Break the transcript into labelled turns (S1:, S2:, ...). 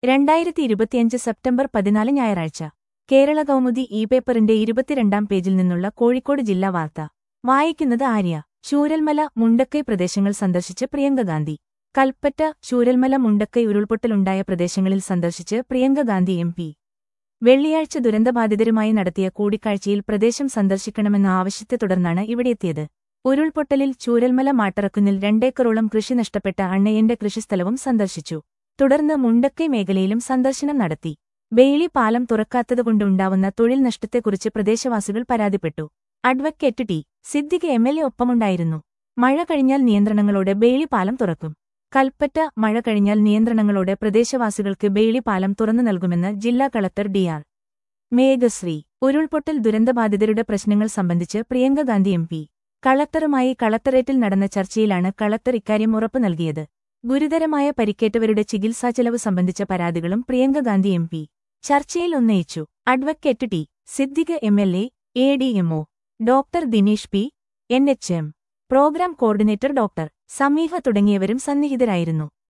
S1: രണ്ടായിരത്തി ഇരുപത്തിയഞ്ച് സെപ്റ്റംബർ പതിനാല് ഞായറാഴ്ച കേരള കൗമുദി ഇ പേപ്പറിന്റെ ഇരുപത്തിരണ്ടാം പേജിൽ നിന്നുള്ള കോഴിക്കോട് ജില്ലാ വാർത്ത വായിക്കുന്നത് ആര്യ ചൂരൽമല മുണ്ടക്കൈ പ്രദേശങ്ങൾ സന്ദർശിച്ച് പ്രിയങ്ക ഗാന്ധി കൽപ്പറ്റ ചൂരൽമല മുണ്ടക്കൈ ഉരുൾപൊട്ടലുണ്ടായ പ്രദേശങ്ങളിൽ സന്ദർശിച്ച് പ്രിയങ്ക ഗാന്ധി എം പി വെള്ളിയാഴ്ച ദുരന്തബാധിതരുമായി നടത്തിയ കൂടിക്കാഴ്ചയിൽ പ്രദേശം സന്ദർശിക്കണമെന്ന ആവശ്യത്തെ തുടർന്നാണ് ഇവിടെയെത്തിയത് ഉരുൾപൊട്ടലിൽ ചൂരൽമല മാട്ടറക്കുന്നിൽ രണ്ടേക്കറോളം കൃഷി നഷ്ടപ്പെട്ട അണ്ണയന്റെ കൃഷിസ്ഥലവും സന്ദർശിച്ചു തുടർന്ന് മുണ്ടക്കൈ മേഖലയിലും സന്ദർശനം നടത്തി ബെയിലി പാലം തുറക്കാത്തതുകൊണ്ടുണ്ടാവുന്ന തൊഴിൽ നഷ്ടത്തെക്കുറിച്ച് പ്രദേശവാസികൾ പരാതിപ്പെട്ടു advocate T Siddique M L A ഒപ്പമുണ്ടായിരുന്നു മഴ കഴിഞ്ഞാൽ നിയന്ത്രണങ്ങളോടെ ബെയിലി പാലം തുറക്കും കൽപ്പറ്റ മഴ കഴിഞ്ഞാൽ നിയന്ത്രണങ്ങളോടെ പ്രദേശവാസികൾക്ക് ബെയിലി പാലം തുറന്നു നൽകുമെന്ന് ജില്ലാ കളക്ടർ ഡി ആർ മേഘശ്രീ ഉരുൾപൊട്ടൽ ദുരന്തബാധിതരുടെ പ്രശ്നങ്ങൾ സംബന്ധിച്ച് പ്രിയങ്ക ഗാന്ധി എം പി കളക്ടറുമായി കളക്ടറേറ്റിൽ നടന്ന ചർച്ചയിലാണ് കളക്ടർ ഇക്കാര്യം ഉറപ്പു നൽകിയത് ഗുരുതരമായ പരിക്കേറ്റവരുടെ ചികിത്സാ ചെലവ് സംബന്ധിച്ച പരാതികളും പ്രിയങ്ക ഗാന്ധി എം പി ചർച്ചയിൽ ഉന്നയിച്ചു advocate T Siddique M L A A D M O doctor Dinesh P N H M programme coordinator doctor Sameeha തുടങ്ങിയവരും സന്നിഹിതരായിരുന്നു